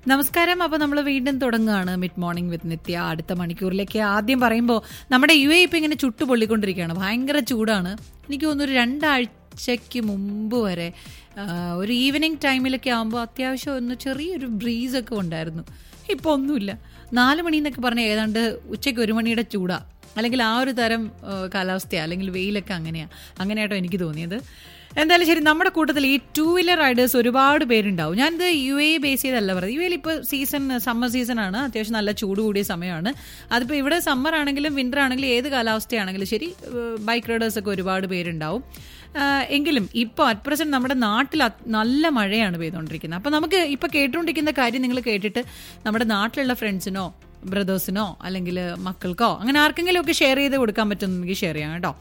നമസ്കാരം അപ്പോൾ നമ്മൾ വീണ്ടും തുടങ്ങുകയാണ് മിഡ് മോർണിംഗ് വിത്ത് നിത്യ അടുത്ത മണിക്കൂറിലേക്ക് ആദ്യം പറയുമ്പോൾ നമ്മുടെ യു എ ഇപ്പം ഇങ്ങനെ ചുട്ടു പൊള്ളിക്കൊണ്ടിരിക്കുകയാണ് ഭയങ്കര ചൂടാണ് എനിക്ക് തോന്നുന്നു ഒരു രണ്ടാഴ്ചയ്ക്ക് മുമ്പ് വരെ ആ, ഒരു ഈവനിങ് ടൈമിലൊക്കെ ആകുമ്പോൾ അത്യാവശ്യം ഒന്ന് ചെറിയൊരു ബ്രീസൊക്കെ ഉണ്ടായിരുന്നു ഇപ്പോൾ ഒന്നുമില്ല നാല് മണി എന്നൊക്കെ പറഞ്ഞാൽ ഏതാണ്ട് ഉച്ചയ്ക്ക് ഒരു മണിയുടെ ചൂടാ അല്ലെങ്കിൽ ആ ഒരു തരം കാലാവസ്ഥയാണ് അല്ലെങ്കിൽ വെയിലൊക്കെ അങ്ങനെയാണ് അങ്ങനെയാട്ടോ എനിക്ക് തോന്നിയത് എന്തായാലും ശരി നമ്മുടെ കൂട്ടത്തിൽ ഈ ടൂ വീലർ റൈഡേഴ്സ് ഒരുപാട് പേരുണ്ടാവും ഞാനിത് യു എ ബേസ് ചെയ്തല്ല പറയുന്നത് യു എയിൽ ഇപ്പോൾ സീസൺ സമ്മർ സീസൺ ആണ് അത്യാവശ്യം നല്ല ചൂട് കൂടിയ സമയമാണ് അതിപ്പോൾ ഇവിടെ സമ്മർ ആണെങ്കിലും വിന്റർ ആണെങ്കിലും ഏത് കാലാവസ്ഥയാണെങ്കിലും ശരി ബൈക്ക് റൈഡേഴ്സ് ഒക്കെ ഒരുപാട് പേരുണ്ടാവും ആഹ് എങ്കിലും ഇപ്പോൾ അറ്റ് പ്രസന്റ് നമ്മുടെ നാട്ടിൽ അത് നല്ല മഴയാണ് പെയ്തുകൊണ്ടിരിക്കുന്നത് അപ്പോൾ നമുക്ക് ഇപ്പോൾ കേട്ടുകൊണ്ടിരിക്കുന്ന കാര്യം നിങ്ങൾ കേട്ടിട്ട് നമ്മുടെ നാട്ടിലുള്ള ഫ്രണ്ട്സിനോ ബ്രദേഴ്സിനോ അല്ലെങ്കിൽ മക്കൾക്കോ അങ്ങനെ ആർക്കെങ്കിലും ഒക്കെ ഷെയർ ചെയ്ത് കൊടുക്കാൻ പറ്റുന്നെങ്കിൽ ഷെയർ ചെയ്യാം കേട്ടോ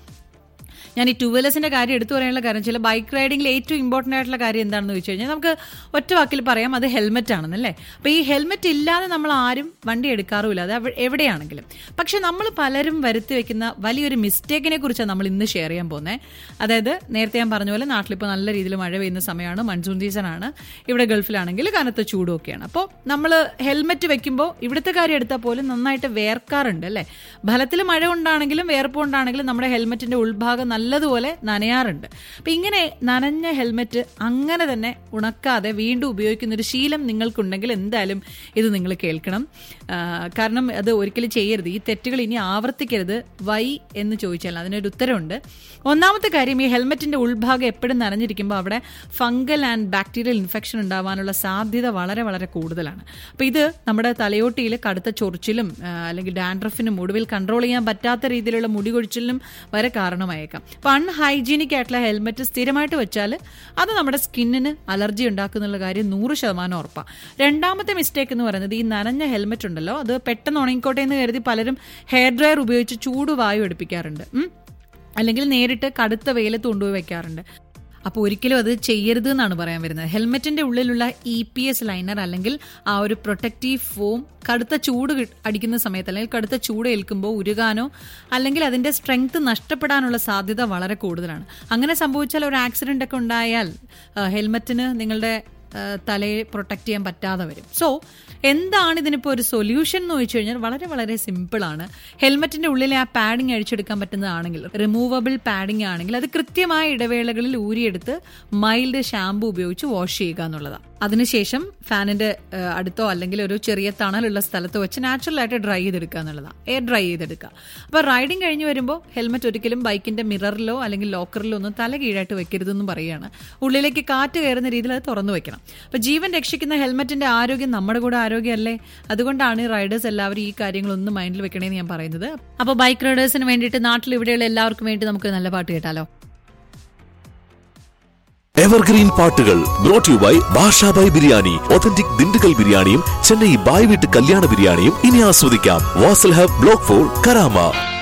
ഞാൻ ഈ ടൂ വീലേഴ്സിന്റെ കാര്യം എടുത്തു പറയാനുള്ള കാര്യം ചില ബൈക്ക് റൈഡിംഗിൽ ഏറ്റവും ഇമ്പോർട്ടൻ്റ് ആയിട്ടുള്ള കാര്യം എന്താണെന്ന് ചോദിച്ചു കഴിഞ്ഞാൽ നമുക്ക് ഒറ്റ വാക്കിൽ പറയാം അത് ഹെൽമെറ്റ് ആണെന്നല്ലേ അപ്പോൾ ഈ ഹെൽമെറ്റ് ഇല്ലാതെ നമ്മൾ ആരും വണ്ടി എടുക്കാറുമില്ല അത് എവ- എവിടെയാണെങ്കിലും പക്ഷെ നമ്മൾ പലരും വരുത്തി വെക്കുന്ന വലിയൊരു മിസ്റ്റേക്കിനെ കുറിച്ചാണ് നമ്മൾ ഇന്ന് ഷെയർ ചെയ്യാൻ പോകുന്നത് അതായത് നേരത്തെ ഞാൻ പറഞ്ഞ പോലെ നാട്ടിലിപ്പോൾ നല്ല രീതിയിൽ മഴ പെയ്യുന്ന സമയമാണ് മൺസൂൺ സീസൺ ആണ് ഇവിടെ ഗൾഫിലാണെങ്കിൽ കനത്ത ചൂടും ഒക്കെയാണ് അപ്പോൾ നമ്മൾ ഹെൽമെറ്റ് വെക്കുമ്പോൾ ഇവിടുത്തെ കാര്യം എടുത്താൽ പോലും നന്നായിട്ട് വേർക്കാറുണ്ട് അല്ലേ ഫലത്തിൽ മഴ കൊണ്ടാണെങ്കിലും വേർപ്പ് കൊണ്ടാണെങ്കിലും നമ്മുടെ ഹെൽമെറ്റിന്റെ ഉൾഭാഗം നല്ലതുപോലെ നനയാറുണ്ട് അപ്പം ഇങ്ങനെ നനഞ്ഞ ഹെൽമെറ്റ് അങ്ങനെ തന്നെ ഉണക്കാതെ വീണ്ടും ഉപയോഗിക്കുന്ന ഒരു ശീലം നിങ്ങൾക്കുണ്ടെങ്കിൽ എന്തായാലും ഇത് നിങ്ങൾ കേൾക്കണം ആ, കാരണം അത് ഒരിക്കലും ചെയ്യരുത് ഈ തെറ്റുകൾ ഇനി ആവർത്തിക്കരുത് വൈ എന്ന് ചോദിച്ചാൽ അതിനൊരു ഉത്തരവുണ്ട് ഒന്നാമത്തെ കാര്യം ഈ ഹെൽമെറ്റിന്റെ ഉൾഭാഗം എപ്പോഴും നനഞ്ഞിരിക്കുമ്പോൾ അവിടെ ഫംഗൽ ആൻഡ് ബാക്ടീരിയൽ ഇൻഫെക്ഷൻ ഉണ്ടാവാനുള്ള സാധ്യത വളരെ വളരെ കൂടുതലാണ് അപ്പോൾ ഇത് നമ്മുടെ തലയോട്ടിയിൽ കടുത്ത ചൊറിച്ചിലും ആ, അല്ലെങ്കിൽ ഡാൻഡ്രഫിനും ഒടുവിൽ കൺട്രോൾ ചെയ്യാൻ പറ്റാത്ത രീതിയിലുള്ള മുടി കൊഴിച്ചിലിനും വരെ കാരണമായേക്കാം അപ്പോൾ അൺഹൈജീനിക് ആയിട്ടുള്ള ഹെൽമെറ്റ് സ്ഥിരമായിട്ട് വെച്ചാൽ അത് നമ്മുടെ സ്കിന്നിന് അലർജി ഉണ്ടാക്കുന്നുള്ള കാര്യം നൂറ് ശതമാനം ഉറപ്പാണ് രണ്ടാമത്തെ മിസ്റ്റേക്ക് എന്ന് പറയുന്നത് ഈ നനഞ്ഞ ഹെൽമെറ്റ് ഉണ്ടല്ലോ അത് പെട്ടെന്ന് ഉണങ്ങിക്കോട്ടെ എന്ന് കരുതി പലരും ഹെയർ ഡ്രയർ ഉപയോഗിച്ച് ചൂട് വായു എടുപ്പിക്കാറുണ്ട് ഉം. അല്ലെങ്കിൽ നേരിട്ട് കടുത്ത വെയിലത്ത് കൊണ്ടുപോയി വെക്കാറുണ്ട് അപ്പോൾ ഒരിക്കലും അത് ചെയ്യരുത് എന്നാണ് പറയാൻ വരുന്നത് ഹെൽമെറ്റിന്റെ ഉള്ളിലുള്ള ഇ പി എസ് ലൈനർ അല്ലെങ്കിൽ ആ ഒരു പ്രൊട്ടക്റ്റീവ് ഫോം കടുത്ത ചൂട് കി- അടിക്കുന്ന സമയത്ത് അല്ലെങ്കിൽ കടുത്ത ചൂട് ഏൽക്കുമ്പോൾ ഉരുകാനോ അല്ലെങ്കിൽ അതിന്റെ സ്ട്രെങ്ത് നഷ്ടപ്പെടാനുള്ള സാധ്യത വളരെ കൂടുതലാണ് അങ്ങനെ സംഭവിച്ചാൽ ഒരു ആക്സിഡന്റ് ഒക്കെ ഉണ്ടായാൽ ആ, ഹെൽമെറ്റിന് നിങ്ങളുടെ ആ, തലയെ പ്രൊട്ടക്ട് ചെയ്യാൻ പറ്റാതെ വരും സോ എന്താണ് ഇതിനിപ്പോൾ ഒരു സൊല്യൂഷൻ എന്ന് ചോദിച്ചു കഴിഞ്ഞാൽ വളരെ വളരെ സിമ്പിൾ ആണ് ഹെൽമെറ്റിന്റെ ഉള്ളിലെ ആ പാഡിംഗ് അഴിച്ചെടുക്കാൻ പറ്റുന്നതാണെങ്കിൽ റിമൂവബിൾ പാഡിംഗ് ആണെങ്കിൽ അത് കൃത്യമായ ഇടവേളകളിൽ ഊരിയെടുത്ത് മൈൽഡ് ഷാമ്പു ഉപയോഗിച്ച് വാഷ് ചെയ്യുക എന്നുള്ളതാണ് അതിനുശേഷം ഫാനിന്റെ ആ, അടുത്തോ അല്ലെങ്കിൽ ഒരു ചെറിയ തണലുള്ള സ്ഥലത്തോ വെച്ച് നാച്ചുറൽ ആയിട്ട് ഡ്രൈ ചെയ്തെടുക്കുക എന്നുള്ളതാണ് എയർ ഡ്രൈ ചെയ്തെടുക്കുക അപ്പോൾ റൈഡിംഗ് കഴിഞ്ഞ് വരുമ്പോൾ ഹെൽമെറ്റ് ഒരിക്കലും ബൈക്കിന്റെ മിററിലോ അല്ലെങ്കിൽ ലോക്കറിലോ ഒന്നും തല കീഴായിട്ട് വെക്കരുതെന്നും പറയുകയാണ് ഉള്ളിലേക്ക് കാറ്റ് കയറുന്ന രീതിയിൽ അത് തുറന്നു വെക്കണം അപ്പോൾ ജീവൻ രക്ഷിക്കുന്ന ഹെൽമെറ്റിന്റെ ആരോഗ്യം നമ്മുടെ കൂടെ ആരോഗ്യമല്ലേ അതുകൊണ്ടാണ് ഈ റൈഡേഴ്സ് എല്ലാവരും ഈ കാര്യങ്ങളൊന്നും മൈൻഡിൽ വെക്കണേന്ന് ഞാൻ പറയുന്നത് അപ്പോൾ ബൈക്ക് റൈഡേഴ്സിന് വേണ്ടിയിട്ട് നാട്ടിൽ ഇവിടെയുള്ള എല്ലാവർക്കും വേണ്ടി നമുക്ക് നല്ല പാട്ട് കേട്ടാലോ എവർഗ്രീൻ പാട്ടുകൾ brought you by Bashabhai biryani authentic Dindigul ബിരിയാണിയും ചെന്നൈ ബായ് വീട്ട് കല്യാണ ബിരിയാണിയും ഇനി ആസ്വദിക്കാം Vasal hub block four Karama